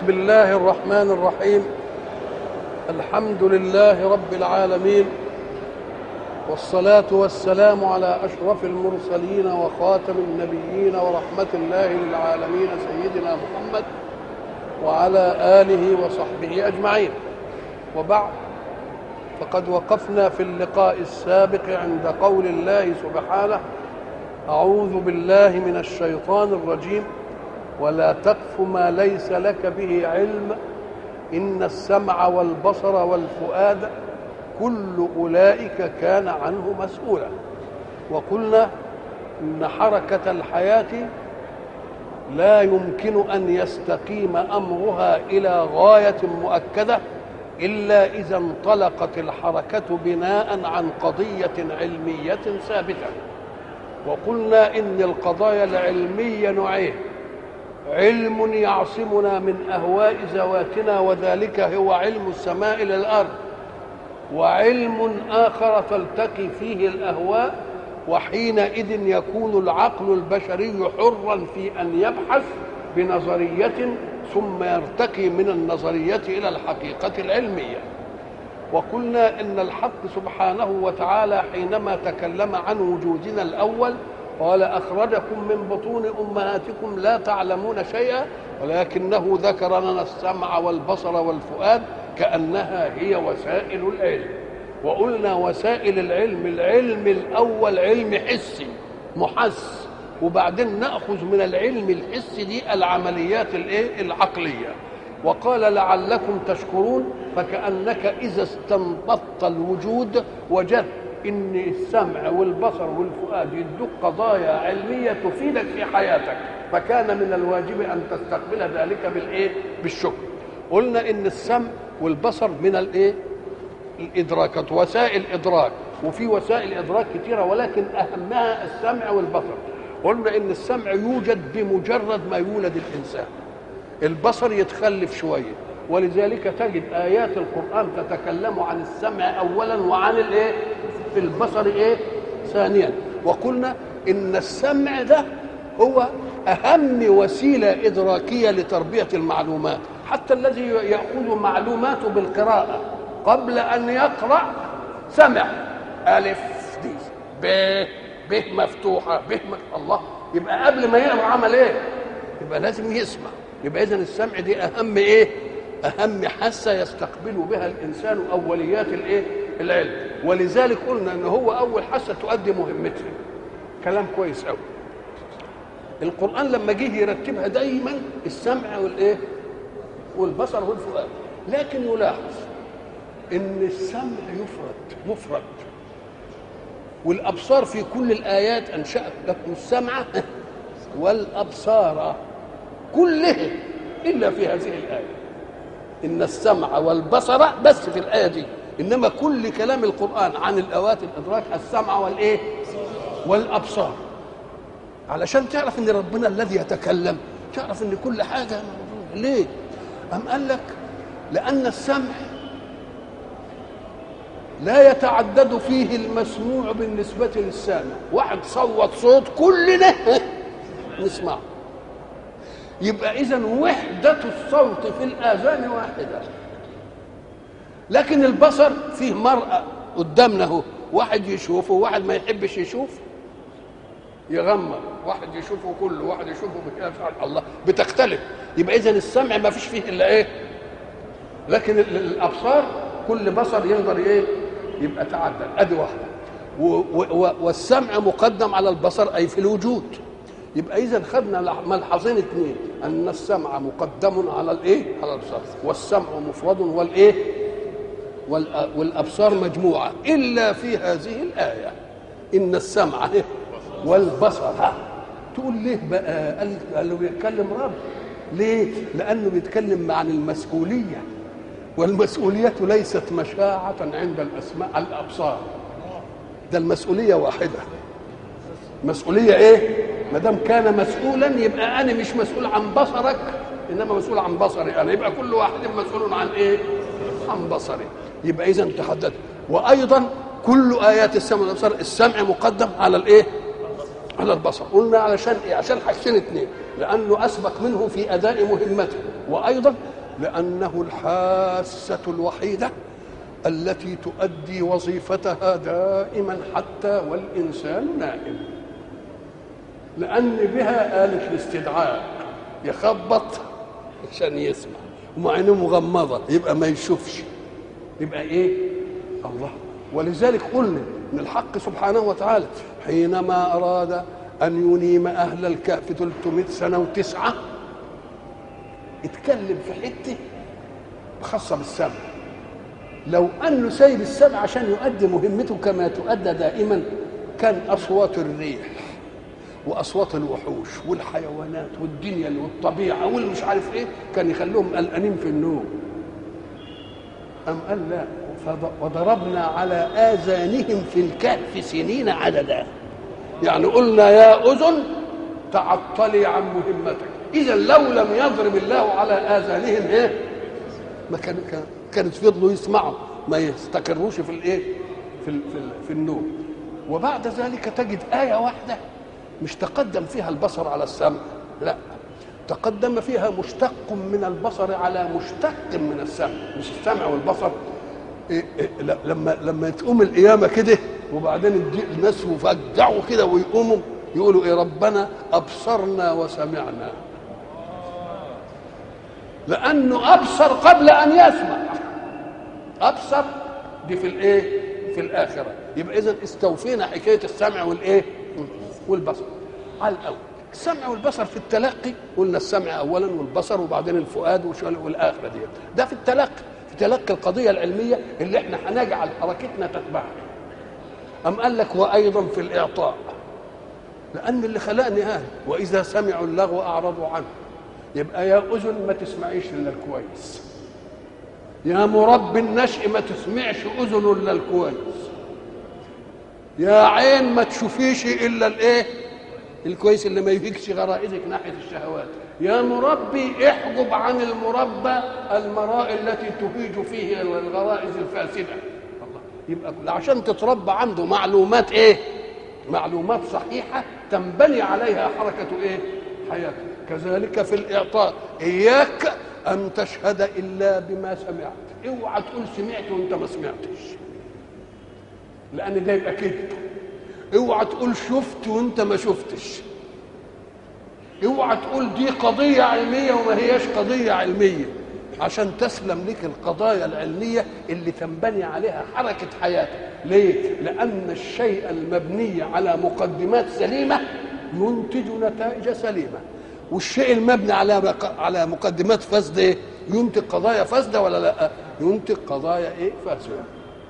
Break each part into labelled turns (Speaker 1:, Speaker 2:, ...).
Speaker 1: الله الرحمن الرحيم الحمد لله رب العالمين والصلاة والسلام على أشرف المرسلين وخاتم النبيين ورحمة الله للعالمين سيدنا محمد وعلى آله وصحبه أجمعين وبعد فقد وقفنا في اللقاء السابق عند قول الله سبحانه أعوذ بالله من الشيطان الرجيم ولا تقف ما ليس لك به علم إن السمع والبصر والفؤاد كل أولئك كان عنه مسؤولا وقلنا إن حركة الحياة لا يمكن أن يستقيم أمرها إلى غاية مؤكدة إلا إذا انطلقت الحركة بناء عن قضية علمية ثابتة وقلنا إن القضايا العلمية نوعين علم يعصمنا من أهواء ذواتنا وذلك هو علم السماء للأرض وعلم آخر تلتقي فيه الأهواء وحينئذ يكون العقل البشري حرا في أن يبحث بنظرية ثم يرتقي من النظرية إلى الحقيقة العلمية وقلنا إن الحق سبحانه وتعالى حينما تكلم عن وجودنا الأول قال أخرجكم من بطون أمهاتكم لا تعلمون شيئا ولكنه ذكر لنا السمع والبصر والفؤاد كأنها هي وسائل العلم وقلنا وسائل العلم العلم الأول علم حسي محس وبعدين نأخذ من العلم الحسي دي العمليات الايه العقلية وقال لعلكم تشكرون فكأنك إذا استنبطت الوجود وجدت ان السمع والبصر والفؤاد يدوك قضايا علميه تفيدك في حياتك فكان من الواجب ان تستقبل ذلك بالايه بالشكر قلنا ان السمع والبصر من الايه الادراكات وسائل ادراك وفي وسائل ادراك كثيره ولكن اهمها السمع والبصر قلنا ان السمع يوجد بمجرد ما يولد الانسان البصر يتخلف شويه ولذلك تجد ايات القران تتكلم عن السمع اولا وعن الايه البصر ايه ثانيا وقلنا ان السمع ده هو اهم وسيله ادراكيه لتربيه المعلومات حتى الذي ياخذ معلوماته بالقراءه قبل ان يقرا سمع الف دي ب ب مفتوحه ب الله يبقى قبل ما يقرا عمل ايه يبقى لازم يسمع يبقى اذا السمع دي اهم ايه اهم حاسه يستقبل بها الانسان اوليات الايه العلم ولذلك قلنا ان هو اول حاسه تؤدي مهمتها كلام كويس قوي القران لما جه يرتبها دايما السمع والايه والبصر والفؤاد لكن يلاحظ ان السمع يفرد مفرد والابصار في كل الايات انشات لكم السمع والابصار كلها الا في هذه الايه ان السمع والبصر بس في الايه دي انما كل كلام القران عن الاوات الادراك السمع والايه والابصار علشان تعرف ان ربنا الذي يتكلم تعرف ان كل حاجه ليه ام قال لك لان السمع لا يتعدد فيه المسموع بالنسبة للسامع واحد صوت صوت كلنا نسمعه يبقى إذا وحدة الصوت في الآذان واحدة لكن البصر فيه مرأة قدامنا اهو واحد يشوفه وواحد ما يحبش يشوف يغمض واحد يشوفه كله واحد يشوفه بكده الله بتختلف يبقى اذا السمع ما فيش فيه الا ايه لكن الابصار كل بصر يقدر ايه يبقى تعدل ادي واحده والسمع مقدم على البصر اي في الوجود يبقى اذا خدنا ملحظين اثنين ان السمع مقدم على الايه على الابصار والسمع مفرد والايه والابصار مجموعه الا في هذه الايه ان السمع والبصر تقول ليه بقى قال له بيتكلم رب ليه لانه بيتكلم عن المسؤوليه والمسؤوليه ليست مشاعه عند الاسماء الابصار ده المسؤوليه واحده مسؤوليه ايه ما دام كان مسؤولا يبقى انا مش مسؤول عن بصرك انما مسؤول عن بصري انا يبقى كل واحد مسؤول عن ايه عن بصري يبقى اذا تحدد وايضا كل ايات السمع والابصار السمع مقدم على الايه على البصر قلنا علشان ايه عشان حاجتين اثنين لانه اسبق منه في اداء مهمته وايضا لأنه الحاسة الوحيدة التي تؤدي وظيفتها دائما حتى والإنسان نائم لأن بها آلة الاستدعاء يخبط عشان يسمع ومع عينه مغمضة يبقى ما يشوفش يبقى إيه الله ولذلك قلنا ان الحق سبحانه وتعالى حينما اراد ان ينيم اهل الكهف 300 سنه وتسعه اتكلم في حته خاصه بالسمع لو انه سايب السمع عشان يؤدي مهمته كما تؤدى دائما كان اصوات الريح واصوات الوحوش والحيوانات والدنيا والطبيعه والمش عارف ايه كان يخليهم قلقانين في النوم أم قال لا وضربنا على آذانهم في الكهف سنين عددا يعني قلنا يا أذن تعطلي عن مهمتك إذا لو لم يضرب الله على آذانهم إيه ما كان كانت فضلوا يسمعوا ما يستقروش في الإيه في, في, في النوم وبعد ذلك تجد آية واحدة مش تقدم فيها البصر على السمع لا تقدم فيها مشتق من البصر على مشتق من السمع مش السمع والبصر إيه إيه لما لما تقوم القيامه كده وبعدين الناس يفجعوا كده ويقوموا يقولوا ايه ربنا ابصرنا وسمعنا لانه ابصر قبل ان يسمع ابصر دي في الايه في الاخره يبقى اذا استوفينا حكايه السمع والايه والبصر على الاول السمع والبصر في التلقي قلنا السمع اولا والبصر وبعدين الفؤاد والاخره دي ده في التلقي في تلقي القضيه العلميه اللي احنا هنجعل حركتنا تتبعها ام قال لك وايضا في الاعطاء لان اللي خلقني هذا واذا سمعوا اللغو اعرضوا عنه يبقى يا اذن ما تسمعيش الا الكويس يا مربي النشء ما تسمعش اذن الا الكويس يا عين ما تشوفيش الا الايه الكويس اللي ما يفيكش غرائزك ناحيه الشهوات يا مربي احجب عن المربى المراء التي تهيج فيه الغرائز الفاسده الله يبقى عشان تتربى عنده معلومات ايه معلومات صحيحه تنبني عليها حركه ايه حياتك كذلك في الاعطاء اياك ان تشهد الا بما سمعت اوعى تقول سمعت وانت ما سمعتش لان ده يبقى كذب اوعى تقول شفت وانت ما شفتش اوعى تقول دي قضية علمية وما هياش قضية علمية عشان تسلم لك القضايا العلمية اللي تنبني عليها حركة حياتك ليه؟ لأن الشيء المبني على مقدمات سليمة ينتج نتائج سليمة والشيء المبني على على مقدمات فاسدة ايه؟ ينتج قضايا فاسدة ولا لا؟ ينتج قضايا ايه؟ فاسدة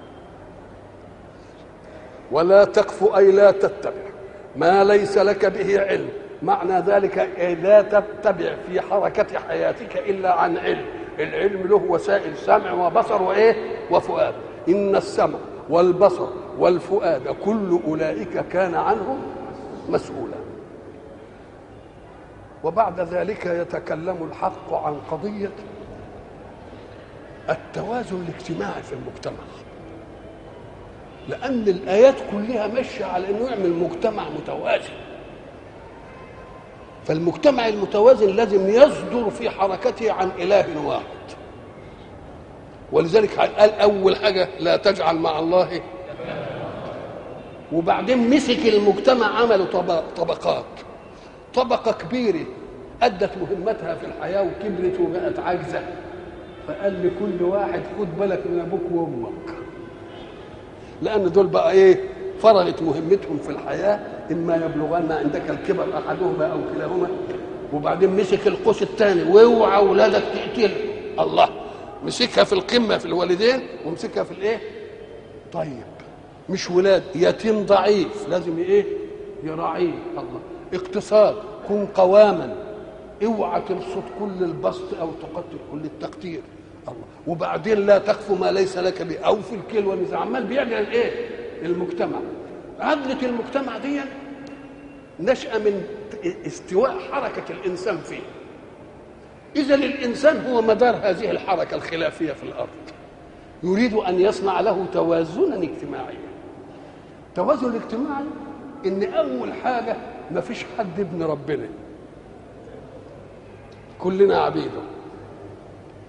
Speaker 1: ولا تقف أي لا تتبع ما ليس لك به علم معنى ذلك لا تتبع في حركة حياتك إلا عن علم العلم له وسائل سمع وبصر وإيه وفؤاد إن السمع والبصر والفؤاد كل أولئك كان عنهم مسؤولا وبعد ذلك يتكلم الحق عن قضية التوازن الاجتماعي في المجتمع لأن الآيات كلها ماشية على إنه يعمل مجتمع متوازن فالمجتمع المتوازن لازم يصدر في حركته عن إله واحد ولذلك قال أول حاجة لا تجعل مع الله وبعدين مسك المجتمع عملوا طبقات طبقة كبيرة أدت مهمتها في الحياة وكبرت وبقت عاجزة فقال لكل واحد خد بالك من أبوك وأمك لان دول بقى ايه فرغت مهمتهم في الحياه اما يبلغن عندك الكبر احدهما او كلاهما وبعدين مسك القوس الثاني واوعى اولادك تقتل الله مسكها في القمه في الوالدين ومسكها في الايه طيب مش ولاد يتيم ضعيف لازم ايه يراعيه الله اقتصاد كن قواما اوعى تبسط كل البسط او تقتل كل التقتير الله وبعدين لا تخف ما ليس لك به او في الكيل والميزان عمال بيعمل الايه المجتمع عدلة المجتمع دي نشأة من استواء حركة الإنسان فيه إذا الإنسان هو مدار هذه الحركة الخلافية في الأرض يريد أن يصنع له توازنا اجتماعيا التوازن الاجتماعي إن أول حاجة ما فيش حد ابن ربنا كلنا عبيده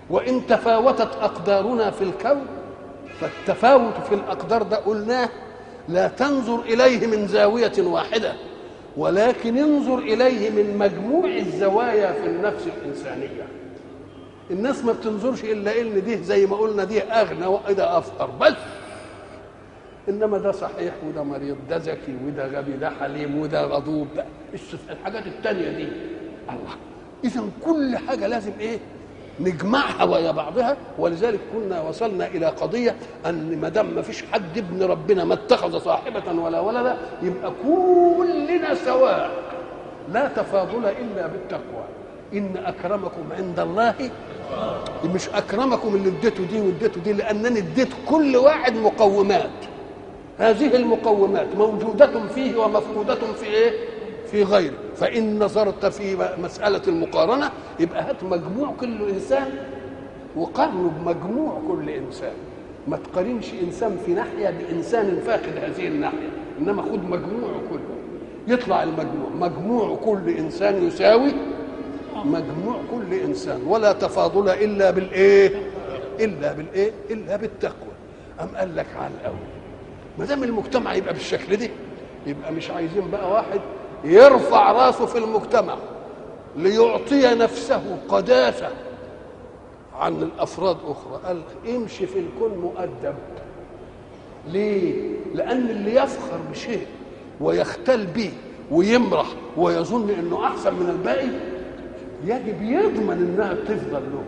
Speaker 1: وإن تفاوتت أقدارنا في الكون فالتفاوت في الأقدار ده قلناه لا تنظر إليه من زاوية واحدة ولكن انظر إليه من مجموع الزوايا في النفس الإنسانية الناس ما بتنظرش إلا إن دي زي ما قلنا دي أغنى وده أفقر بس انما ده صحيح وده مريض ده ذكي وده غبي ده حليم وده غضوب ده الحاجات التانية دي الله اذا كل حاجه لازم ايه نجمعها ويا بعضها ولذلك كنا وصلنا الى قضيه ان ما دام ما فيش حد ابن ربنا ما اتخذ صاحبه ولا ولدا يبقى كلنا سواء لا تفاضل الا بالتقوى ان اكرمكم عند الله مش اكرمكم اللي اديته دي واديته دي لانني اديت كل واحد مقومات هذه المقومات موجودة فيه ومفقودة في ايه؟ في غيره فإن نظرت في مسألة المقارنة يبقى هات مجموع كل إنسان وقارنه بمجموع كل إنسان ما تقارنش إنسان في ناحية بإنسان فاقد هذه الناحية إنما خد مجموع كله يطلع المجموع مجموع كل إنسان يساوي مجموع كل إنسان ولا تفاضل إلا بالإيه؟ إلا بالإيه؟ إلا بالتقوى أم قال لك على الأول ما دام المجتمع يبقى بالشكل ده يبقى مش عايزين بقى واحد يرفع راسه في المجتمع ليعطي نفسه قداسة عن الأفراد أخرى قال امشي في الكون مؤدب ليه؟ لأن اللي يفخر بشيء ويختل به ويمرح ويظن انه احسن من الباقي يجب يضمن انها تفضل له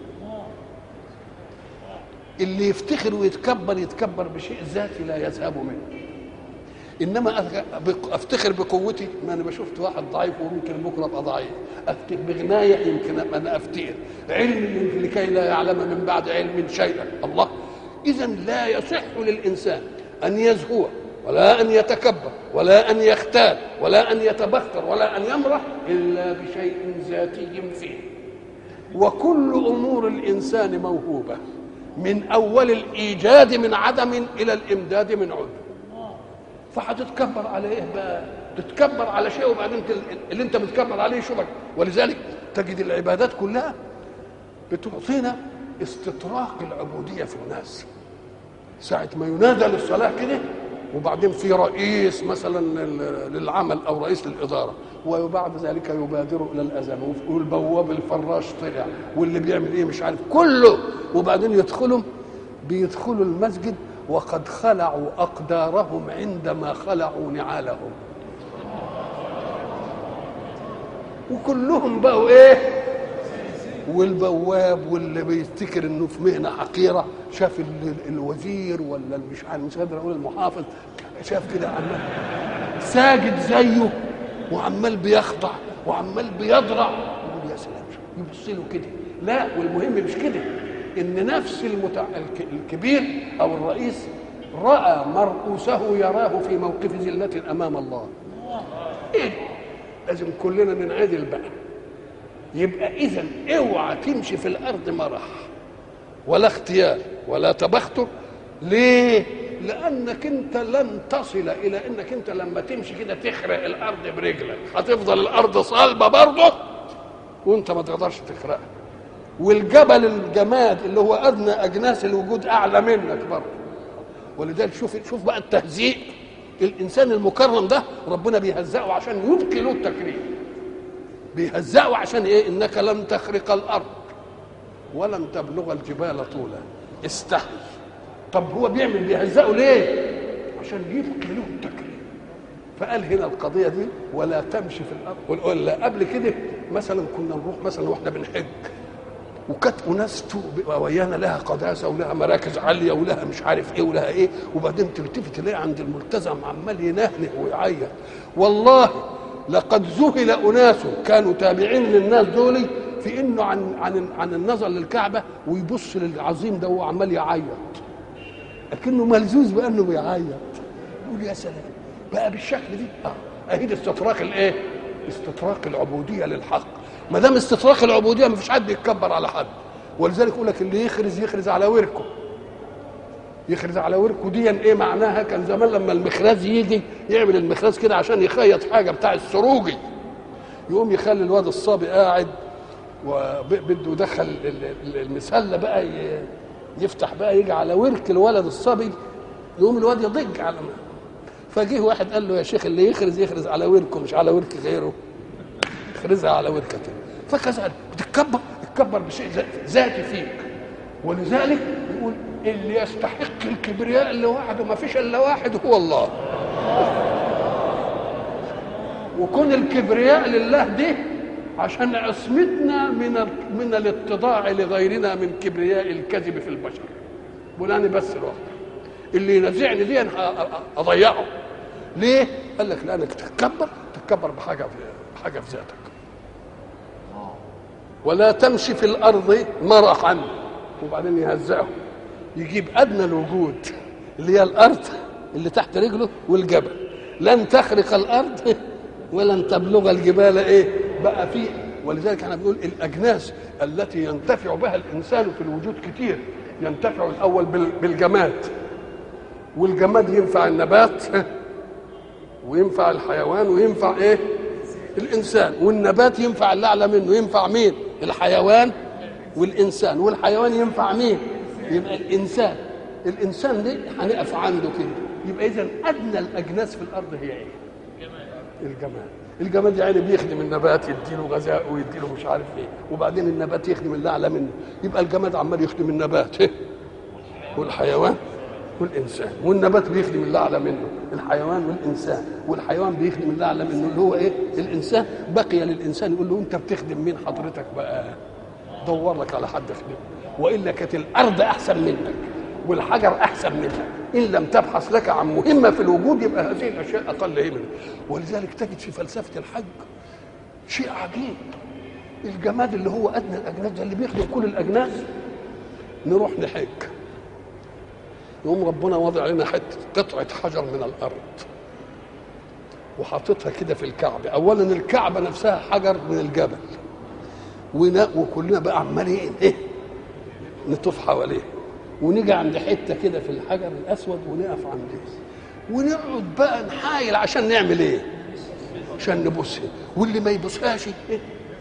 Speaker 1: اللي يفتخر ويتكبر يتكبر بشيء ذاتي لا يذهب منه انما افتخر بقوتي ما انا شفت واحد ضعيف ويمكن بكره ابقى ضعيف افتخر بغنايه يمكن انا افتخر علم لكي لا يعلم من بعد علم شيئا الله اذا لا يصح للانسان ان يزهو ولا ان يتكبر ولا ان يختال ولا ان يتبختر ولا ان يمرح الا بشيء ذاتي فيه وكل امور الانسان موهوبه من اول الايجاد من عدم الى الامداد من عدم فهتتكبر على ايه بقى تتكبر على شيء وبعدين اللي انت بتكبر عليه شبك ولذلك تجد العبادات كلها بتعطينا استطراق العبوديه في الناس ساعه ما ينادى للصلاه كده وبعدين في رئيس مثلا للعمل او رئيس للاداره وبعد ذلك يبادر الى الاذان والبواب الفراش طلع واللي بيعمل ايه مش عارف كله وبعدين يدخلوا بيدخلوا المسجد وقد خلعوا اقدارهم عندما خلعوا نعالهم وكلهم بقوا ايه والبواب واللي بيفتكر انه في مهنه حقيره شاف الوزير ولا مش عارف مش قادر اقول المحافظ شاف كده عمال ساجد زيه وعمال بيخضع وعمال بيضرع يقول يا سلام يبص له كده لا والمهم مش كده ان نفس المتع... الكبير او الرئيس راى مرؤوسه يراه في موقف ذله امام الله ايه لازم كلنا ننعدل بقى يبقى اذا اوعى تمشي في الارض مرح ولا اختيار ولا تبختر ليه لانك انت لن تصل الى انك انت لما تمشي كده تخرق الارض برجلك هتفضل الارض صلبه برضه وانت ما تقدرش تخرقها والجبل الجماد اللي هو ادنى اجناس الوجود اعلى منك برضه ولذلك شوف شوف بقى التهزيء الانسان المكرم ده ربنا بيهزقه عشان يبقي له التكريم بيهزقه عشان ايه انك لن تخرق الارض ولن تبلغ الجبال طولا استحي طب هو بيعمل بيهزقه ليه عشان يبقي له التكريم فقال هنا القضيه دي ولا تمشي في الارض ولا قبل كده مثلا كنا نروح مثلا واحنا بنحج وكانت وناس ويانا لها قداسه ولها مراكز عاليه ولها مش عارف ايه ولها ايه وبعدين تلتفت تلاقي عند الملتزم عمال ينهنه ويعيط والله لقد ذهل اناس كانوا تابعين للناس دول في انه عن عن عن النظر للكعبه ويبص للعظيم ده وهو عمال يعيط لكنه ملزوز بانه بيعيط يقول يا سلام بقى بالشكل دي اه اهي استطراق الايه؟ استطراق العبوديه للحق ما دام استطراق العبوديه ما فيش حد يتكبر على حد ولذلك يقول لك اللي يخرز يخرز على وركه يخرز على وركه دي ايه معناها كان زمان لما المخراز يجي يعمل المخراز كده عشان يخيط حاجه بتاع السروجي يقوم يخلي الواد الصبي قاعد وبده يدخل ال- ال- المسله بقى ي- يفتح بقى يجي على ورك الولد الصبي يقوم الواد يضج على ما فجه واحد قال له يا شيخ اللي يخرز يخرز على وركه مش على ورك غيره اخرزها على وركك فكذلك بتتكبر تتكبر بشيء ذا- ذاتي فيك ولذلك يقول اللي يستحق الكبرياء لوحده ما فيش الا واحد هو الله وكون الكبرياء لله دي عشان عصمتنا من ال- من الاتضاع لغيرنا من كبرياء الكذب في البشر بولاني بس لوحده اللي ينازعني دي انا أ- أ- اضيعه ليه؟ قال لك لانك تتكبر تتكبر بحاجه في بحاجه في ذاتك ولا تمشي في الارض مرحا وبعدين يهزئه يجيب ادنى الوجود اللي هي الارض اللي تحت رجله والجبل لن تخرق الارض ولن تبلغ الجبال ايه بقى في ولذلك احنا بنقول الاجناس التي ينتفع بها الانسان في الوجود كتير ينتفع الاول بال- بالجماد والجماد ينفع النبات وينفع الحيوان وينفع ايه الانسان والنبات ينفع اللي اعلى منه ينفع مين الحيوان والانسان والحيوان ينفع مين يبقى الانسان الانسان دي هنقف عنده كده يبقى اذا ادنى الاجناس في الارض هي ايه الجماد الجماد يعني بيخدم النبات يديله غذاء ويديله مش عارف ايه وبعدين النبات يخدم اللي اعلى منه يبقى الجماد عمال يخدم النبات والحيوان والانسان والنبات بيخدم اللي اعلى منه الحيوان والانسان والحيوان بيخدم اللي اعلى منه اللي هو ايه الانسان بقي للانسان يقول له انت بتخدم مين حضرتك بقى دور لك على حد يخدمه والا كانت الارض احسن منك والحجر احسن منك ان لم تبحث لك عن مهمه في الوجود يبقى هذه الاشياء اقل همه ولذلك تجد في فلسفه الحج شيء عجيب الجماد اللي هو ادنى الاجناس ده اللي بيخدم كل الاجناس نروح نحج يقوم ربنا واضع لنا حته قطعه حجر من الارض وحاططها كده في الكعبه اولا الكعبه نفسها حجر من الجبل ونا- وكلنا بقى عمالين ايه نطوف حواليه ونيجي عند حته كده في الحجر الاسود ونقف عنديه ونقعد بقى نحايل عشان نعمل ايه عشان نبوسها واللي ما يبوسهاش إيه؟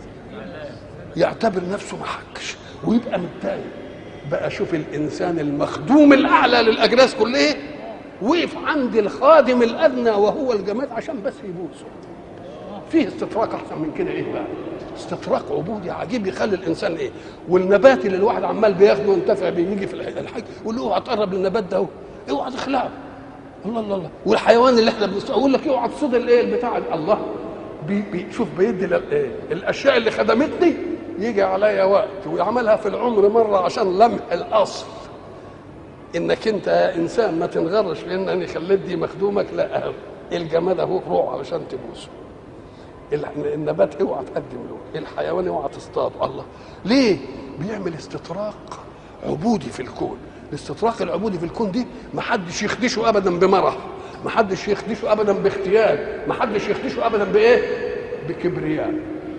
Speaker 1: يعتبر نفسه ما حكش ويبقى متضايق بقى شوف الانسان المخدوم الاعلى للاجناس كلها وقف عند الخادم الادنى وهو الجماد عشان بس يبوسه فيه استطراق احسن من كده ايه بقى استطراق عبودي عجيب يخلي الانسان ايه والنبات اللي الواحد عمال بياخده وينتفع بيه يجي في الح- الحج يقول له اوعى تقرب للنبات ده اهو اوعى تخلعه الله الله الله والحيوان اللي احنا بنص يقول لك اوعى تصيد الايه البتاع الله بي بي شوف بيدي لل- إيه؟ الاشياء اللي خدمتني يجي عليا وقت ويعملها في العمر مره عشان لمح الاصل انك انت يا انسان ما تنغرش لان انا خليت دي مخدومك لا أهو. الجماد اهو روح علشان تبوسه ال- النبات اوعى تقدم له الحيوان اوعى تصطاده الله ليه بيعمل استطراق عبودي في الكون الاستطراق العبودي في الكون دي ما حدش يخدشه ابدا بمرح ما حدش يخدشه ابدا باختيار ما حدش يخدشه ابدا بايه بكبرياء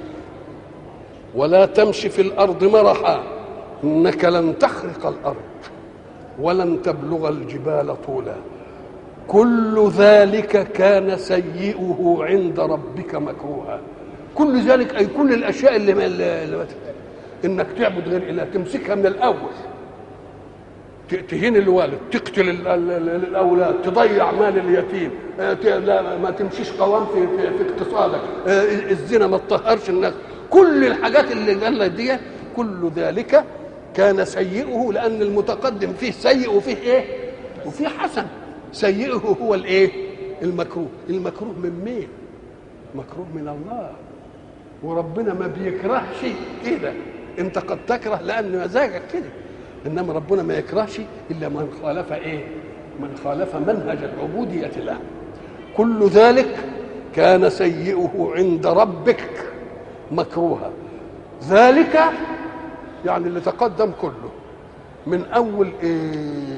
Speaker 1: ولا تمشي في الارض مرحا انك لن تخرق الارض ولن تبلغ الجبال طولا كل ذلك كان سيئه عند ربك مكروها كل ذلك اي كل الاشياء اللي, اللي اللي انك تعبد غير اله تمسكها من الاول ت- تهين الوالد تقتل ال- ال- ال- الاولاد تضيع مال اليتيم آه، ت- لا ما تمشيش قوام في, في, في اقتصادك آه، الزنا ما تطهرش الناس كل الحاجات اللي قال لك دي كل ذلك كان سيئه لان المتقدم فيه سيء وفيه ايه وفيه حسن سيئه هو الايه المكروه المكروه من مين مكروه من الله وربنا ما بيكرهش كده انت قد تكره لان مزاجك كده انما ربنا ما يكرهش الا من خالف ايه من خالف منهج العبوديه له كل ذلك كان سيئه عند ربك مكروها ذلك يعني اللي تقدم كله من اول ايه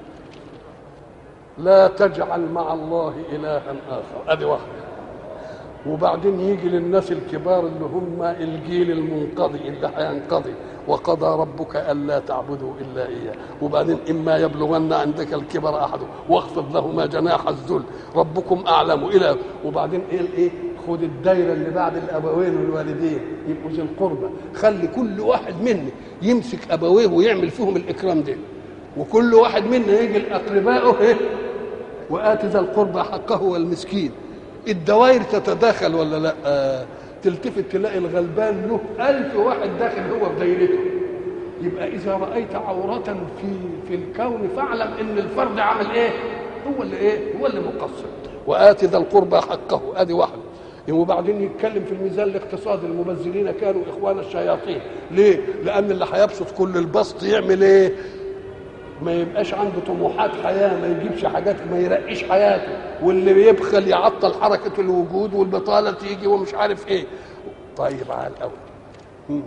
Speaker 1: لا تجعل مع الله الها اخر ادي واحده وبعدين يجي للناس الكبار اللي هم الجيل المنقضي اللي هينقضي وقضى ربك الا تعبدوا الا اياه وبعدين اما يبلغن عندك الكبر احدهم واخفض لهما جناح الذل ربكم اعلم الى وبعدين ايه الايه خد الدايره اللي بعد الابوين والوالدين يبقوا ذي القربى خلي كل واحد منا يمسك ابويه ويعمل فيهم الاكرام ده وكل واحد منا يجي لاقربائه ايه وآت ذا القربى حقه والمسكين الدوائر تتداخل ولا لا آه تلتفت تلاقي الغلبان له ألف واحد داخل هو في دايرته يبقى إذا رأيت عورة في في الكون فاعلم إن الفرد عمل إيه؟ هو اللي إيه؟ هو اللي مقصر وآت ذا القربى حقه ادي واحده وبعدين يتكلم في الميزان الاقتصادي المبذرين كانوا اخوان الشياطين ليه لان اللي هيبسط كل البسط يعمل ايه ما يبقاش عنده طموحات حياه ما يجيبش حاجات ما يرقيش حياته واللي بيبخل يعطل حركه الوجود والبطاله تيجي ومش عارف ايه طيب على الاول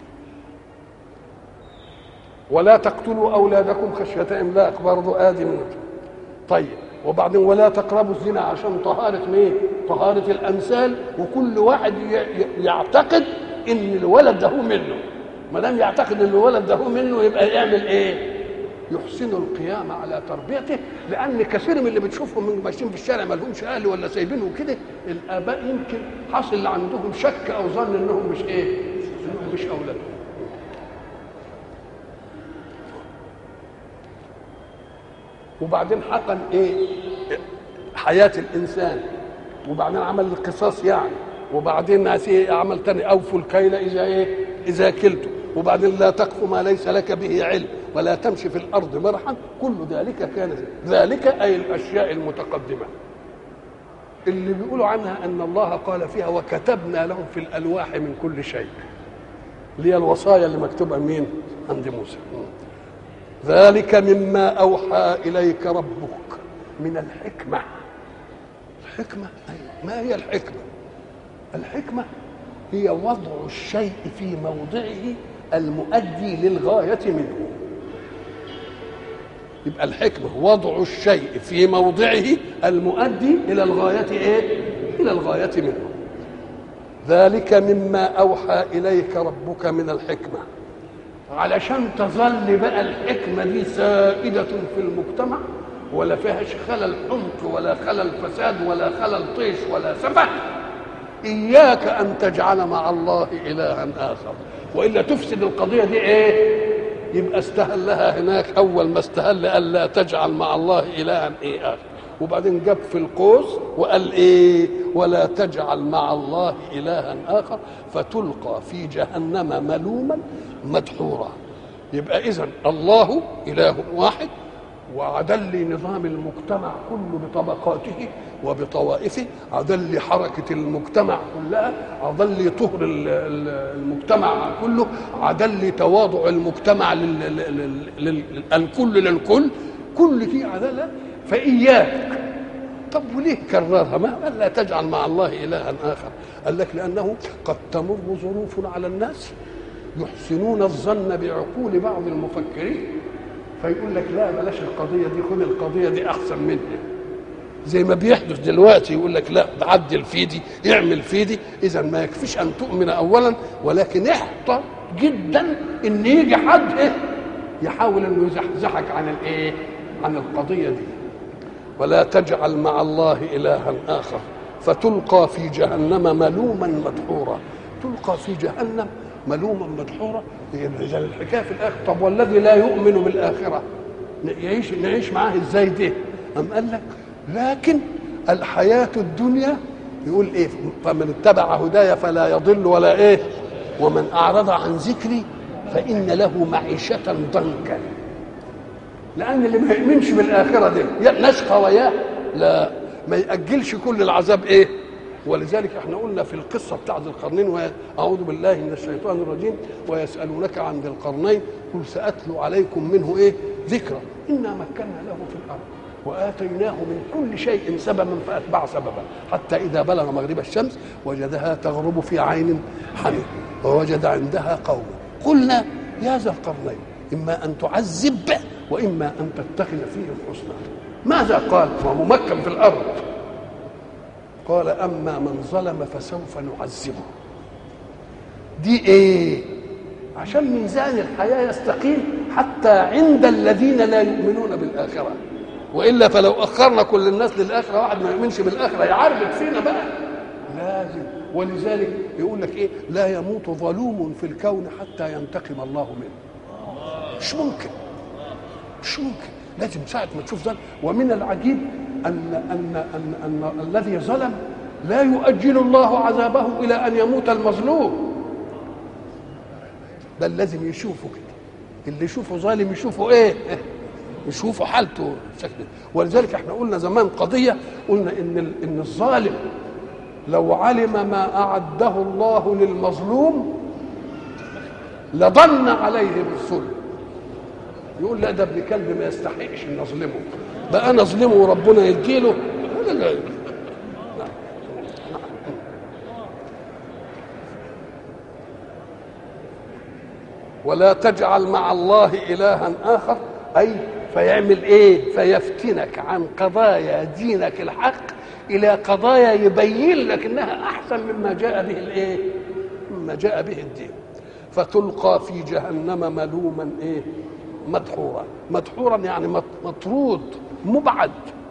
Speaker 1: ولا تقتلوا اولادكم خشيه املاق برضه ادي من طيب وبعدين ولا تقربوا الزنا عشان طهارة مين؟ طهارة الأمثال وكل واحد يعتقد إن الولد ده هو منه ما دام يعتقد إن الولد ده هو منه يبقى يعمل إيه؟ يحسن القيام على تربيته لأن كثير من اللي بتشوفهم من ماشيين في الشارع ما لهمش أهل ولا سايبينه كده الآباء يمكن حصل عندهم شك أو ظن إنهم مش إيه؟ إنهم مش أولادهم وبعدين حقن ايه حياه الانسان وبعدين عمل القصاص يعني وبعدين عمل تاني اوفوا الكيل اذا ايه اذا كلتم وبعدين لا تقف ما ليس لك به علم ولا تمشي في الارض مرحا كل ذلك كان ذلك اي الاشياء المتقدمه اللي بيقولوا عنها ان الله قال فيها وكتبنا لهم في الالواح من كل شيء اللي هي الوصايا اللي مكتوبه مين عند موسى ذلك مما اوحى اليك ربك من الحكمه الحكمه ما هي الحكمه الحكمه هي وضع الشيء في موضعه المؤدي للغايه منه يبقى الحكمه وضع الشيء في موضعه المؤدي الى الغايه ايه الى الغايه منه ذلك مما اوحى اليك ربك من الحكمه علشان تظل بقى الحكمة دي سائدة في المجتمع ولا فيهاش خلل حمق ولا خلل فساد ولا خلل طيش ولا سفه إياك أن تجعل مع الله إلها آخر وإلا تفسد القضية دي إيه يبقى استهلها هناك أول ما استهل ألا تجعل مع الله إلها إيه آخر وبعدين جاب في القوس وقال ايه ولا تجعل مع الله الها اخر فتلقى في جهنم ملوما مدحورا يبقى اذا الله اله واحد وعدل نظام المجتمع كله بطبقاته وبطوائفه عدل حركة المجتمع كلها عدل طهر المجتمع كله عدل تواضع المجتمع الكل للكل كل دي عدالة فإياك طب وليه كررها ما قال لا تجعل مع الله إلها آخر قال لك لأنه قد تمر ظروف على الناس يحسنون الظن بعقول بعض المفكرين فيقول لك لا بلاش القضية دي خد القضية دي أحسن منها زي ما بيحدث دلوقتي يقول لك لا عدل في دي اعمل في دي اذا ما يكفيش ان تؤمن اولا ولكن احتر جدا ان يجي حد إيه يحاول انه يزحزحك عن الايه عن القضيه دي ولا تجعل مع الله إلها آخر فتلقى في جهنم ملوما مدحورا تلقى في جهنم ملوما مدحورا إذا الحكاية في الآخرة طب والذي لا يؤمن بالآخرة نعيش نعيش معاه ازاي ده أم قال لك لكن الحياة الدنيا يقول ايه فمن اتبع هدايا فلا يضل ولا ايه ومن أعرض عن ذكري فإن له معيشة ضنكا لان اللي ما يؤمنش بالاخره دي نشقى وياه لا ما ياجلش كل العذاب ايه ولذلك احنا قلنا في القصه بتاع ذي القرنين اعوذ بالله من الشيطان الرجيم ويسالونك عن ذي القرنين قل ساتلو عليكم منه ايه ذكرى انا مكنا له في الارض واتيناه من كل شيء سببا فاتبع سببا حتى اذا بلغ مغرب الشمس وجدها تغرب في عين حميد ووجد عندها قوم قلنا يا ذا القرنين اما ان تعذب واما ان تتخذ فيه الحسنى ماذا قال هو ممكن في الارض قال اما من ظلم فسوف نعذبه دي ايه عشان ميزان الحياه يستقيم حتى عند الذين لا يؤمنون بالاخره والا فلو اخرنا كل الناس للاخره واحد ما يؤمنش بالاخره يعربد فينا بقى لازم ولذلك يقول لك ايه لا يموت ظلوم في الكون حتى ينتقم الله منه مش ممكن مش ممكن لازم ساعة ما تشوف ظلم ومن العجيب أن أن أن, أن الذي ظلم لا يؤجل الله عذابه إلى أن يموت المظلوم بل لازم يشوفه كده اللي يشوفه ظالم يشوفه ايه يشوفوا حالته شكل ولذلك احنا قلنا زمان قضيه قلنا ان ان الظالم لو علم ما اعده الله للمظلوم لظن عليه بالظلم يقول لا ده ابن كلب ما يستحقش ان اظلمه بقى انا اظلمه وربنا يديله لا لا ولا تجعل مع الله الها اخر اي فيعمل ايه فيفتنك عن قضايا دينك الحق الى قضايا يبين لك انها احسن مما جاء به الايه مما جاء به الدين فتلقى في جهنم ملوما ايه مدحورا مدحورا يعني مطرود مبعد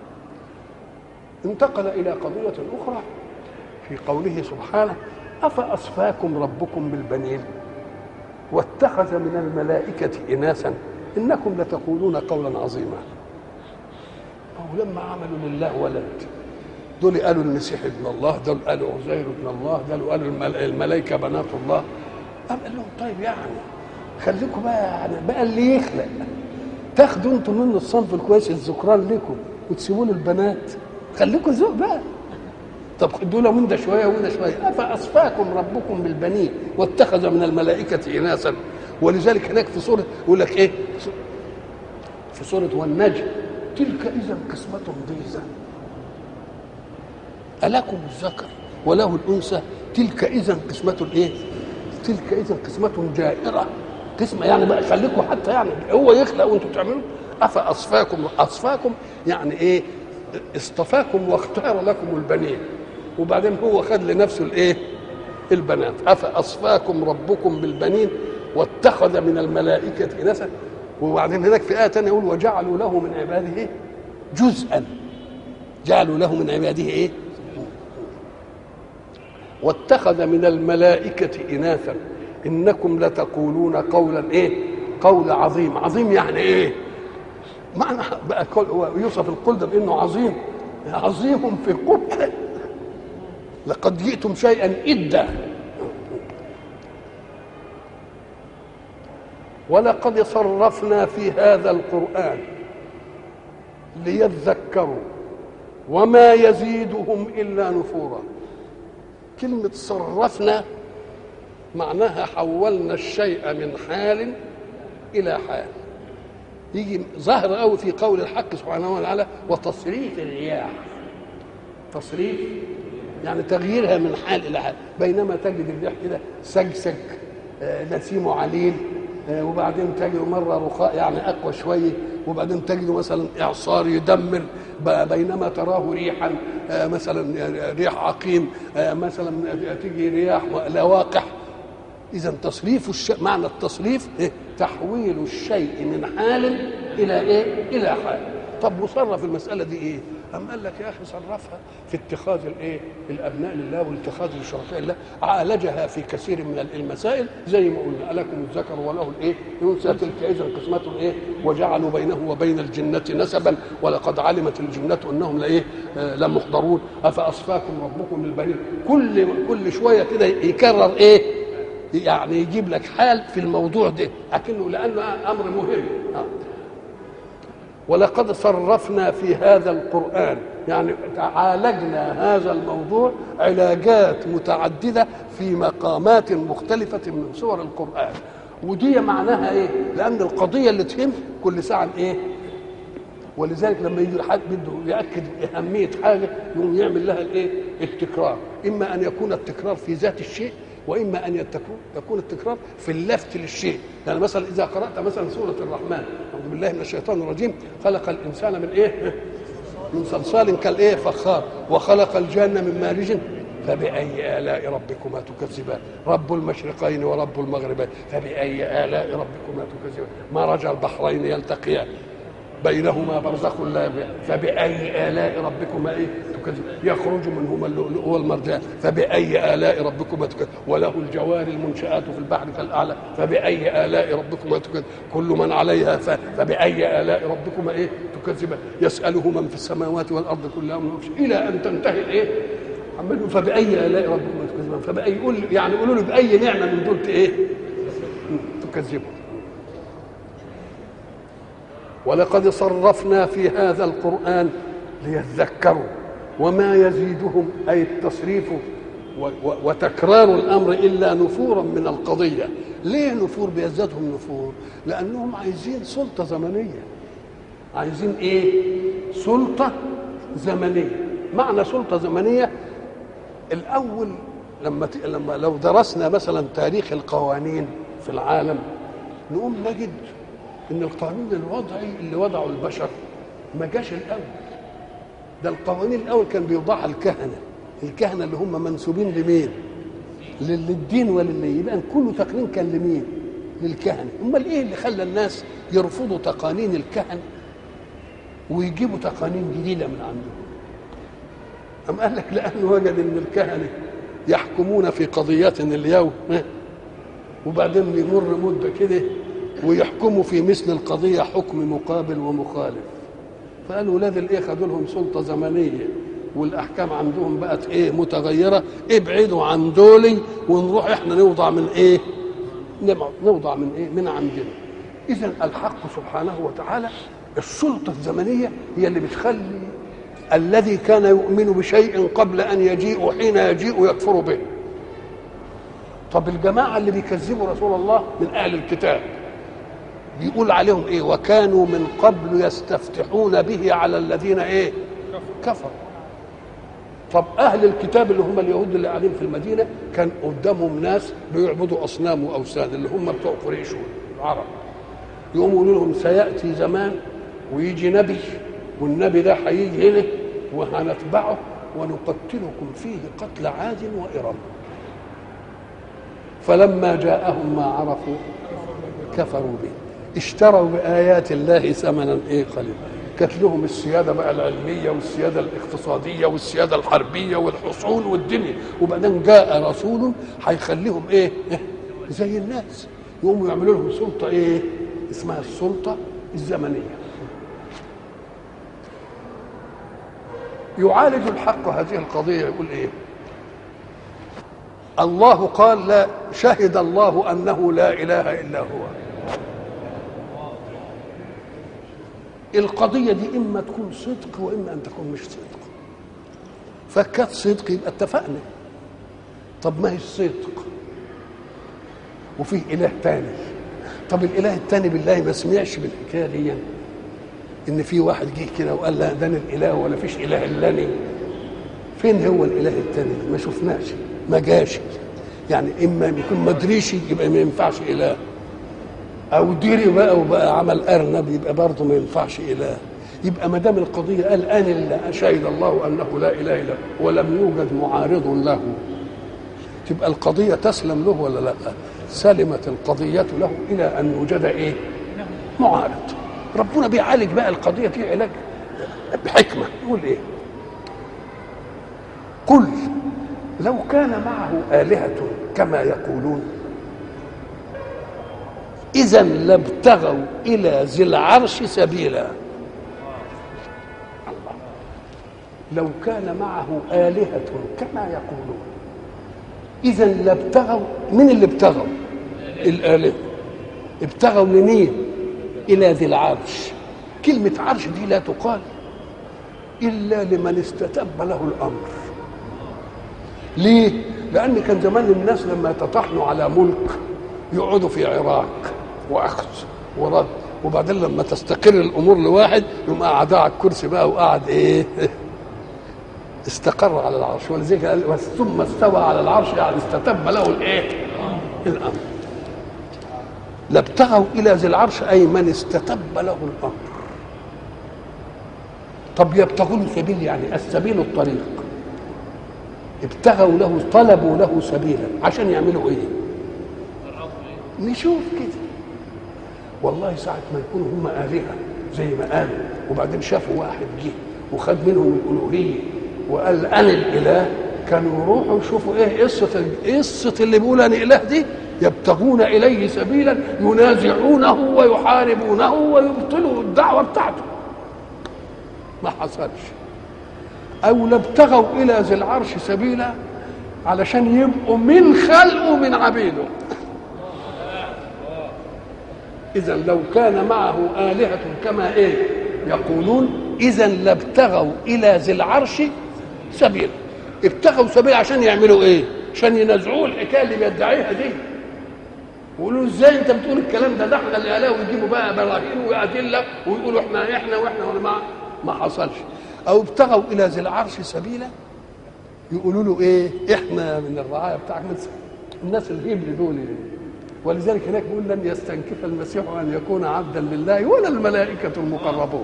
Speaker 1: انتقل الى قضيه اخرى في قوله سبحانه افاصفاكم ربكم بالبنين واتخذ من الملائكه اناسا انكم لتقولون قولا عظيما او لما عملوا لله ولد دول قالوا المسيح ابن الله دول قالوا عزير ابن الله دول قالوا الملائكه بنات الله قام قال لهم طيب يعني خليكم بقى يعني بقى اللي يخلق تاخدوا انتم منه الصنف الكويس الذكران لكم وتسيبوا له البنات خليكم ذوق بقى طب خدوا له من ده شويه ومن ده شويه افاصفاكم ربكم بالبنين واتخذ من الملائكه اناسا ولذلك هناك في سوره يقول لك ايه في سوره والنجم تلك اذا قسمه ضيزى ألكم الذكر وله الأنثى تلك إذا قسمة إيه؟ تلك إذا قسمة جائرة قسمة يعني بقى خليكم حتى يعني هو يخلق وأنتم تعملوا أفأصفاكم أصفاكم يعني إيه؟ اصطفاكم واختار لكم البنين وبعدين هو خد لنفسه الإيه؟ البنات أفأصفاكم ربكم بالبنين واتخذ من الملائكة إناثا وبعدين هناك في آية ثانية يقول وجعلوا له من عباده جزءا جعلوا له من عباده ايه واتخذ من الملائكة إناثا إنكم لتقولون قولا إيه قول عظيم عظيم يعني إيه معنى بقى يوصف القول بأنه عظيم عظيم في قبح لقد جئتم شيئا إدا ولقد صرفنا في هذا القرآن ليذكروا وما يزيدهم إلا نفورا كلمة صرفنا معناها حولنا الشيء من حال إلى حال يجي ظاهر قوي في قول الحق سبحانه وتعالى وتصريف الرياح تصريف يعني تغييرها من حال إلى حال بينما تجد الرياح كده سجسج نسيمه عليل وبعدين تجد مرة رخاء يعني أقوى شوية وبعدين تجد مثلا إعصار يدمر بينما تراه ريحا مثلا ريح عقيم مثلا تيجي رياح لواقح إذا تصريف الشيء معنى التصريف إيه؟ تحويل الشيء من حال إلى إيه؟ إلى حال طب وصرف المسألة دي إيه؟ أم قال لك يا أخي صرفها في اتخاذ الإيه؟ الأبناء لله والاتخاذ الشركاء لله عالجها في كثير من المسائل زي ما قلنا ألكم الذكر وله الإيه؟ ينسى تلك إذا قسمة إيه؟ وجعلوا بينه وبين الجنة نسبا ولقد علمت الجنة أنهم لإيه؟ آه لمحضرون أفأصفاكم ربكم للبنين كل كل شوية كده يكرر إيه؟ يعني يجيب لك حال في الموضوع ده لكنه لانه امر مهم ولقد صرفنا في هذا القران يعني عالجنا هذا الموضوع علاجات متعدده في مقامات مختلفه من سور القران ودي معناها ايه لان القضيه اللي تهم كل ساعه ايه ولذلك لما يجي حد بده ياكد اهميه حاجه يقوم يعمل لها الايه التكرار اما ان يكون التكرار في ذات الشيء واما ان يكون التكرار في اللفت للشيء يعني مثلا اذا قرات مثلا سوره الرحمن اعوذ بالله من الشيطان الرجيم خلق الانسان من ايه من صلصال كالايه فخار وخلق الجنه من مارج فبأي آلاء ربكما تكذبان رب المشرقين ورب المغربين فبأي آلاء ربكما تكذبان مرج البحرين يلتقيان بينهما برزخ لا يبغيان فبأي آلاء ربكما إيه تكذب يخرج منهما اللؤلؤ والمرجان فبأي آلاء ربكما تكذب وله الجوار المنشآت في البحر كالأعلى فبأي آلاء ربكما تكذب كل من عليها ف... فبأي آلاء ربكما إيه تكذبان يسأله من في السماوات والأرض كل يوم إلى أن تنتهي الإيه عمال فبأي آلاء ربكما تكذبان فبأي يقول يعني يقولوا له بأي نعمة من دول إيه تكذبون ولقد صرفنا في هذا القرآن ليذكروا وما يزيدهم أي التصريف وتكرار الأمر إلا نفورا من القضية ليه نفور بيزدادهم نفور لأنهم عايزين سلطة زمنية عايزين إيه سلطة زمنية معنى سلطة زمنية الأول لما لما لو درسنا مثلا تاريخ القوانين في العالم نقوم نجد ان القانون الوضعي اللي وضعه البشر ما جاش الاول ده القوانين الاول كان بيوضعها الكهنه الكهنه اللي هم منسوبين لمين للدين وللي يبقى كله تقنين كان لمين للكهنه امال ايه اللي خلى الناس يرفضوا تقانين الكهنه ويجيبوا تقانين جديده من عندهم أم قال لك لأنه وجد أن الكهنة يحكمون في قضية اليوم وبعدين يمر مدة كده ويحكموا في مثل القضية حكم مقابل ومخالف فقالوا ولاد الايه خدوا لهم سلطة زمنية والأحكام عندهم بقت إيه متغيرة ابعدوا عن دولي ونروح إحنا نوضع من إيه نوضع من إيه من عندنا إذا الحق سبحانه وتعالى السلطة الزمنية هي اللي بتخلي الذي كان يؤمن بشيء قبل أن يجيء حين يجيء يكفر به طب الجماعة اللي بيكذبوا رسول الله من أهل الكتاب بيقول عليهم ايه وكانوا من قبل يستفتحون به على الذين ايه كفروا طب اهل الكتاب اللي هم اليهود اللي قاعدين في المدينه كان قدامهم ناس بيعبدوا اصنام واوثان اللي هم بتوع قريش العرب يقوموا يقولوا لهم سياتي زمان ويجي نبي والنبي ده هيجي هنا وهنتبعه ونقتلكم فيه قتل عاد وإرم فلما جاءهم ما عرفوا كفروا به اشتروا بآيات الله ثمنا ايه قليلا كانت لهم السيادة بقى العلمية والسيادة الاقتصادية والسيادة الحربية والحصول والدنيا وبعدين جاء رسول هيخليهم ايه زي الناس يقوموا يعملوا لهم سلطة ايه اسمها السلطة الزمنية يعالج الحق هذه القضية يقول ايه الله قال لا شهد الله أنه لا إله إلا هو القضية دي إما تكون صدق وإما أن تكون مش صدق فكانت صدق يبقى اتفقنا طب ما هي الصدق وفيه إله تاني طب الإله التاني بالله ما سمعش بالحكاية دي يعني. إن في واحد جه كده وقال لا ده الإله ولا فيش إله إلا فين هو الإله التاني ما شفناش ما جاش يعني إما يكون ما دريش يبقى ما ينفعش إله او دري بقى وبقى عمل ارنب يبقى برضه ما ينفعش اله يبقى ما دام القضيه قال ان شهد الله انه لا اله الا هو ولم يوجد معارض له تبقى القضيه تسلم له ولا لا سلمت القضيه له الى ان يوجد ايه معارض ربنا بيعالج بقى القضيه دي علاج بحكمه يقول ايه قل لو كان معه آلهة كما يقولون إذا لابتغوا إلى ذي العرش سبيلا الله لو كان معه آلهة كما يقولون إذا لابتغوا من اللي ابتغوا الآلهة ابتغوا لمين إلى ذي العرش كلمة عرش دي لا تقال إلا لمن استتب له الأمر ليه؟ لأن كان زمان الناس لما يتطحنوا على ملك يقعدوا في عراق واخذ ورد وبعدين لما تستقر الامور لواحد يقوم قاعد على الكرسي بقى وقعد ايه استقر على العرش ولذلك قال ثم استوى على العرش يعني استتب له الايه الامر لابتغوا الى ذي العرش اي من استتب له الامر طب يبتغون سبيل يعني السبيل الطريق ابتغوا له طلبوا له سبيلا عشان يعملوا ايه نشوف كده والله ساعة ما يكونوا هم آلهة زي ما قالوا وبعدين شافوا واحد جه وخد منهم الالوهيه وقال انا الاله كانوا يروحوا يشوفوا ايه قصه قصه اللي بيقول انا اله دي يبتغون اليه سبيلا ينازعونه ويحاربونه ويبطلوا الدعوه بتاعته ما حصلش او لابتغوا الى ذي العرش سبيلا علشان يبقوا من خلقه من عبيده اذا لو كان معه الهه كما ايه يقولون اذا لابتغوا الى ذي العرش سبيلا ابتغوا سبيل عشان يعملوا ايه عشان ينازعوه الحكايه اللي بيدعيها دي ويقولوا ازاي انت بتقول الكلام ده ده احنا اللي قالوه ويجيبوا بقى براهين وادله ويقولوا احنا احنا واحنا ولا ما ما حصلش او ابتغوا الى ذي العرش سبيلا يقولوا له ايه احنا من الرعايه بتاعك الناس الهبل دول ولذلك هناك بيقول لن يستنكف المسيح ان يكون عبدا لله ولا الملائكه المقربون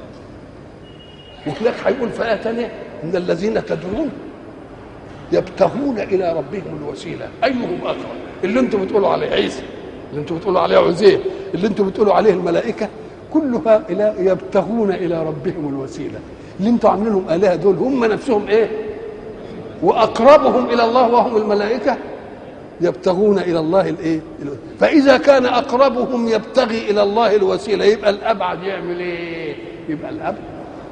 Speaker 1: وهناك هيقول في ايه ثانيه ان الذين تدعون يبتغون الى ربهم الوسيله ايهم اقرب اللي انتم بتقولوا عليه عيسى اللي انتم بتقولوا عليه عزير اللي انتم بتقولوا عليه الملائكه كلها الى يبتغون الى ربهم الوسيله اللي انتم عاملينهم الهه دول هم نفسهم ايه واقربهم الى الله وهم الملائكه يبتغون الى الله الايه فاذا كان اقربهم يبتغي الى الله الوسيله يبقى الابعد يعمل ايه يبقى الابعد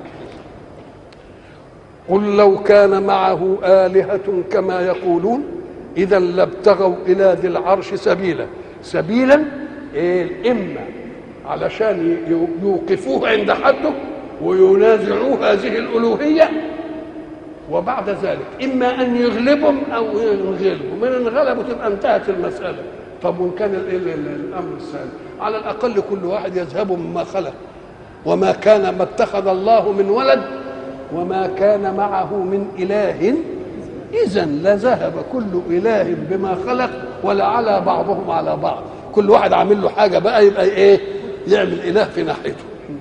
Speaker 1: قل لو كان معه آلهة كما يقولون إذا لابتغوا إلى ذي العرش سبيلا سبيلا إيه إما علشان يوقفوه عند حده وينازعوه هذه الألوهية وبعد ذلك إما أن يغلبهم أو ينغلبوا من انغلبوا تبقى انتهت المسألة طب وإن كان الأمر الثاني على الأقل كل واحد يذهب مما خلق وما كان ما اتخذ الله من ولد وما كان معه من إله إذا لذهب كل إله بما خلق ولعلى بعضهم على بعض كل واحد عامل له حاجة بقى يبقى إيه يعمل إله في ناحيته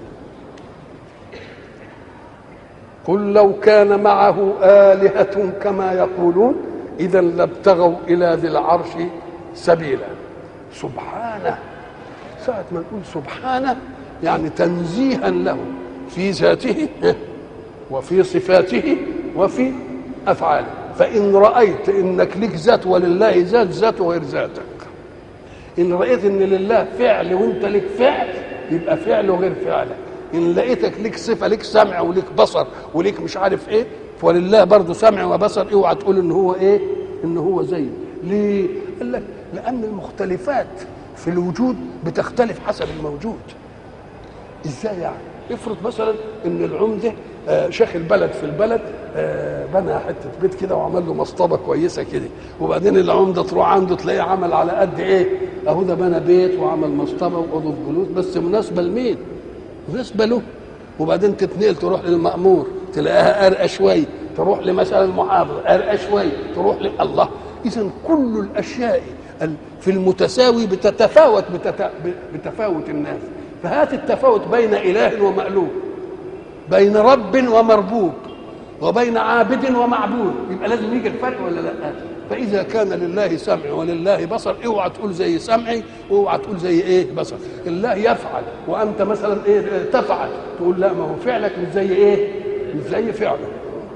Speaker 1: قل لو كان معه آلهة كما يقولون إذا لابتغوا إلى ذي العرش سبيلا سبحانه ساعة ما نقول سبحانه يعني تنزيها له في ذاته وفي صفاته وفي افعاله فان رايت انك لك ذات ولله ذات ذاته غير ذاتك ان رايت ان لله فعل وانت لك فعل يبقى فعله غير فعلك ان لقيتك لك صفه لك سمع ولك بصر ولك مش عارف ايه فلله برضه سمع وبصر اوعى تقول ان هو ايه ان هو زيه ليه قال لك لان المختلفات في الوجود بتختلف حسب الموجود ازاي يعني افرض مثلا ان العمده آه شيخ البلد في البلد آه بنى حته بيت كده وعمل له مصطبه كويسه كده وبعدين العمده تروح عنده تلاقيه عمل على قد ايه اهو ده بنى بيت وعمل مصطبه واوضه جلوس بس مناسبه لمين؟ مناسبه له وبعدين تتنقل تروح للمأمور تلاقيها أرقى شوية تروح لمثلا المحافظ أرقى شوية تروح ل... الله إذا كل الأشياء في المتساوي بتتفاوت بتت... بتفاوت الناس فهات التفاوت بين إله ومألوف بين رب ومربوب وبين عابد ومعبود يبقى لازم يجي الفرق ولا لا فاذا كان لله سمع ولله بصر اوعى تقول زي سمعي واوعى تقول زي ايه بصر الله يفعل وانت مثلا ايه تفعل تقول لا ما هو فعلك مش زي ايه مش زي فعله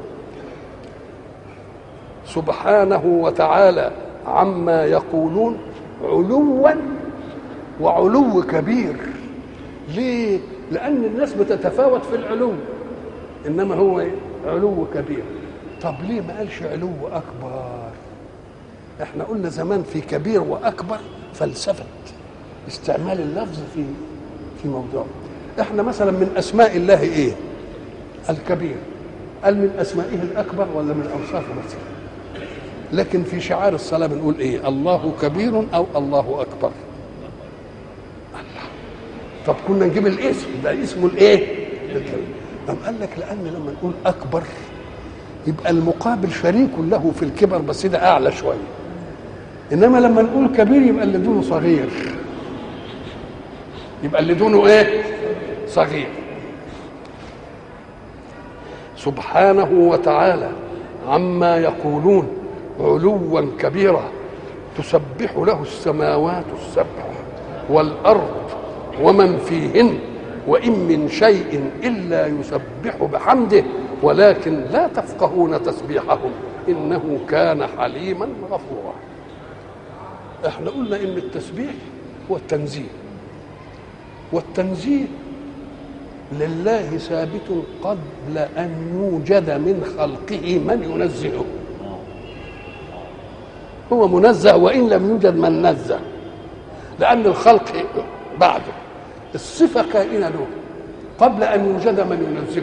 Speaker 1: سبحانه وتعالى عما يقولون علوا وعلو كبير ليه لان الناس بتتفاوت في العلو انما هو إيه؟ علو كبير طب ليه ما قالش علو اكبر احنا قلنا زمان في كبير واكبر فلسفه استعمال اللفظ في في موضوع احنا مثلا من اسماء الله ايه الكبير قال من اسمائه الاكبر ولا من اوصافه بس لكن في شعار الصلاه بنقول ايه الله كبير او الله اكبر الله طب كنا نجيب الاسم ده اسمه الايه طب قال لك لان لما نقول اكبر يبقى المقابل شريك له في الكبر بس ده اعلى شويه انما لما نقول كبير يبقى اللي دونه صغير يبقى اللي دونه ايه صغير سبحانه وتعالى عما يقولون علوا كبيرا تسبح له السماوات السبع والارض ومن فيهن وإن من شيء إلا يسبح بحمده ولكن لا تفقهون تسبيحهم إنه كان حليما غفورا احنا قلنا إن التسبيح هو التنزيه والتنزيه لله ثابت قبل أن يوجد من خلقه من ينزهه هو منزه وإن لم يوجد من نزه لأن الخلق بعده الصفة كائنة له قبل أن يوجد من ينزهه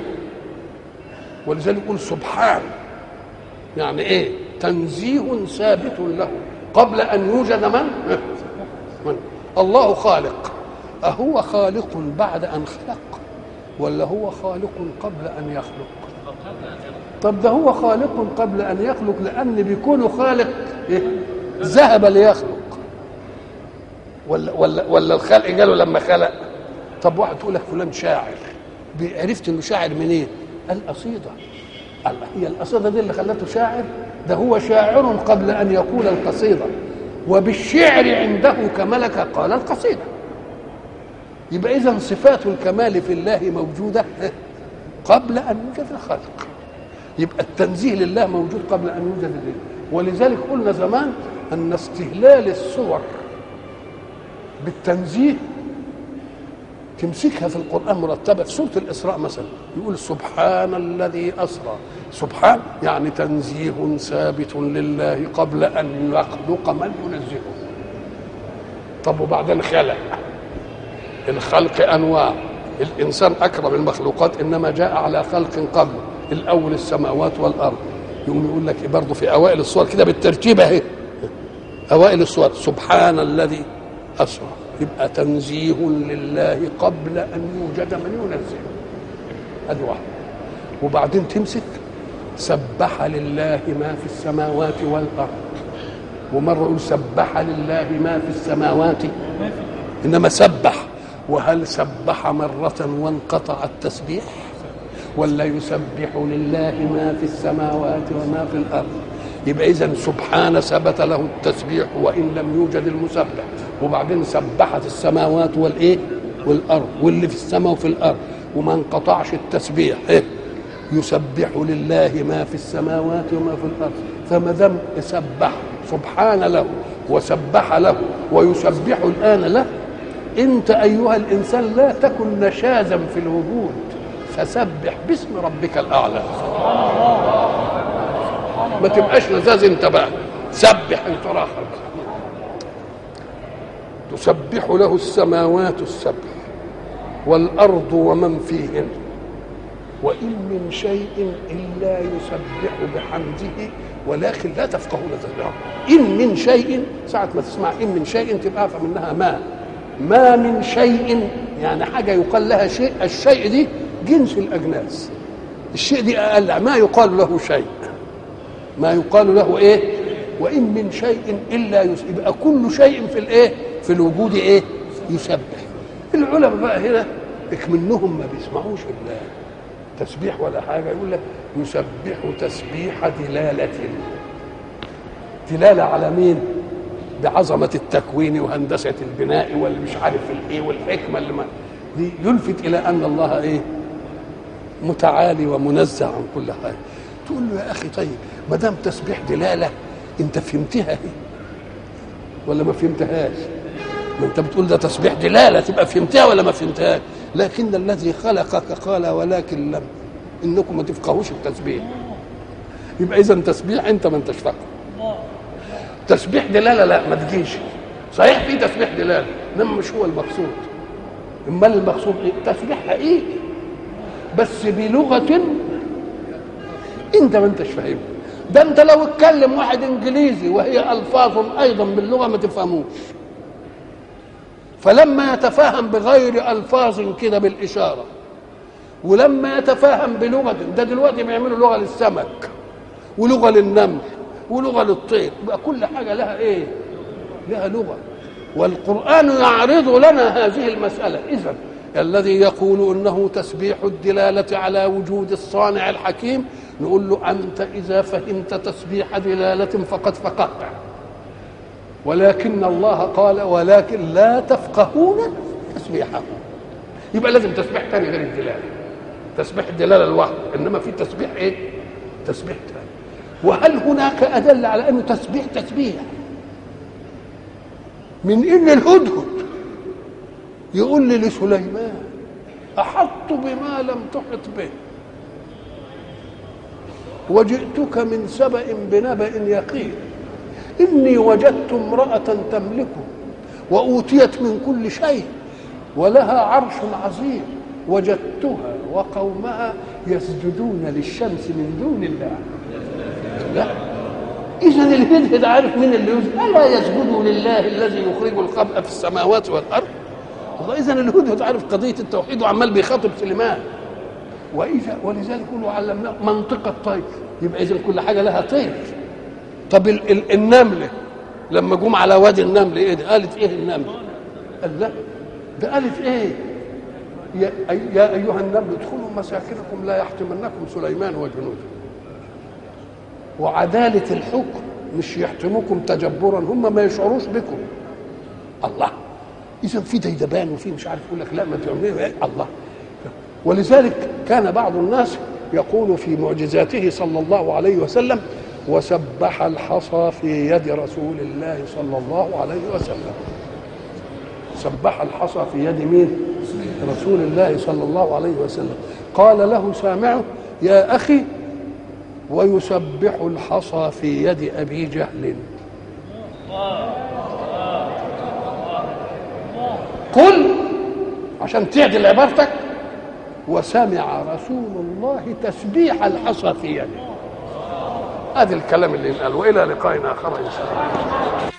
Speaker 1: ولذلك يقول سبحان يعني إيه تنزيه ثابت له قبل أن يوجد من من الله خالق أهو خالق بعد أن خلق ولا هو خالق قبل أن يخلق طب ده هو خالق قبل أن يخلق لأن بيكون خالق إيه؟ ذهب ليخلق ولا ولا ولا الخلق قالوا لما خلق طب واحد تقول لك فلان شاعر عرفت انه شاعر منين؟ القصيده الله هي القصيده دي اللي خلته شاعر ده هو شاعر قبل ان يقول القصيده وبالشعر عنده كملك قال القصيده يبقى اذا صفات الكمال في الله موجوده قبل ان يوجد الخلق يبقى التنزيه لله موجود قبل ان يوجد الله ولذلك قلنا زمان ان استهلال الصور بالتنزيه تمسكها في القرآن مرتبة في سورة الإسراء مثلا يقول سبحان الذي أسرى سبحان يعني تنزيه ثابت لله قبل أن يخلق من ينزهه طب وبعدين خلق الخلق أنواع الإنسان أكرم المخلوقات إنما جاء على خلق قبل الأول السماوات والأرض يقوم يقول لك إيه برضه في أوائل الصور كده بالترتيب أهي أوائل الصور سبحان الذي أسرى يبقى تنزيه لله قبل أن يوجد من ينزه هذه واحدة وبعدين تمسك سبح لله ما في السماوات والأرض ومرة يقول سبح لله ما في السماوات إنما سبح وهل سبح مرة وانقطع التسبيح ولا يسبح لله ما في السماوات وما في الأرض يبقى إذا سبحان ثبت له التسبيح وإن لم يوجد المسبح وبعدين سبحت السماوات والايه والارض واللي في السماء وفي الارض وما انقطعش التسبيح إيه؟ يسبح لله ما في السماوات وما في الارض فما دام سبح سبحان له وسبح له ويسبح الان له انت ايها الانسان لا تكن نشازا في الوجود فسبح باسم ربك الاعلى ما تبقاش نزاز انت بقى سبح انت راخر تسبح له السماوات السبع والارض ومن فيهن وان من شيء الا يسبح بحمده ولكن لا تفقهون تسبيحه ان من شيء ساعه ما تسمع ان من شيء تبقى افهم منها ما ما من شيء يعني حاجه يقال لها شيء الشيء دي جنس الاجناس الشيء دي اقل ما يقال له شيء ما يقال له ايه وان من شيء الا يبقى كل شيء في الايه في الوجود ايه يسبح العلماء بقى هنا منهم ما بيسمعوش التسبيح ولا حاجه يقول لك يسبح تسبيح دلاله دلاله على مين بعظمه التكوين وهندسه البناء واللي مش عارف الايه والحكمه اللي ما دي يلفت الى ان الله ايه متعالي ومنزه عن كل حاجه تقول له يا اخي طيب ما دام تسبيح دلاله انت فهمتها ايه ولا ما فهمتهاش ما انت بتقول ده تسبيح دلاله تبقى فهمتها ولا ما فهمتهاش لكن الذي خلقك قال ولكن لم انكم ما تفقهوش التسبيح يبقى اذا تسبيح انت ما انتش فاهم تسبيح دلاله لا ما تجيش صحيح في تسبيح دلاله انما مش هو المقصود امال المقصود ايه تسبيح حقيقي بس بلغه انت ما انتش فاهمها ده انت لو اتكلم واحد انجليزي وهي الفاظ ايضا باللغه ما تفهموش فلما يتفاهم بغير الفاظ كده بالاشاره ولما يتفاهم بلغه ده دلوقتي بيعملوا لغه للسمك ولغه للنمل ولغه للطير يبقى كل حاجه لها ايه لها لغه والقران يعرض لنا هذه المساله اذا الذي يقول انه تسبيح الدلاله على وجود الصانع الحكيم نقول له انت اذا فهمت تسبيح دلاله فقد فقهت ولكن الله قال ولكن لا تفقهون تسبيحه يبقى لازم تسبيح تاني غير الدلاله تسبيح الدلاله لوحده انما في تسبيح ايه تسبيح تاني وهل هناك ادل على انه تسبيح تسبيح من ان الهدهد يقول لي لسليمان احط بما لم تحط به وجئتك من سبأ بنبأ يقين إني وجدت امرأة تملكه وأوتيت من كل شيء ولها عرش عظيم وجدتها وقومها يسجدون للشمس من دون الله لا إذا الهدهد عارف مين اللي يسجد ألا يسجدوا لله الذي يخرج الخبأ في السماوات والأرض الله إذا الهدهد عارف قضية التوحيد وعمال بيخاطب سليمان واذا ولذلك كله علمناه منطق الطير يبقى اذا كل حاجه لها طير طب ال ال النمله لما جم على وادي النمل ايه ده قالت ايه النمله قال لا ده قالت ايه يا, يا ايها النمل ادخلوا مساكنكم لا يحتمنكم سليمان وجنوده وعداله الحكم مش يحتموكم تجبرا هم ما يشعروش بكم الله اذا في ديدبان وفي مش عارف يقول لك لا ما تعملوا ايه الله ولذلك كان بعض الناس يقول في معجزاته صلى الله عليه وسلم وسبح الحصى في يد رسول الله صلى الله عليه وسلم سبح الحصى في يد مين رسول الله صلى الله عليه وسلم قال له سامعه يا أخي ويسبح الحصى في يد أبي جهل قل عشان تعدل عبارتك وسمع رسول الله تسبيح الحصى في يده هذا الكلام اللي قال والى لقاء اخر ان شاء الله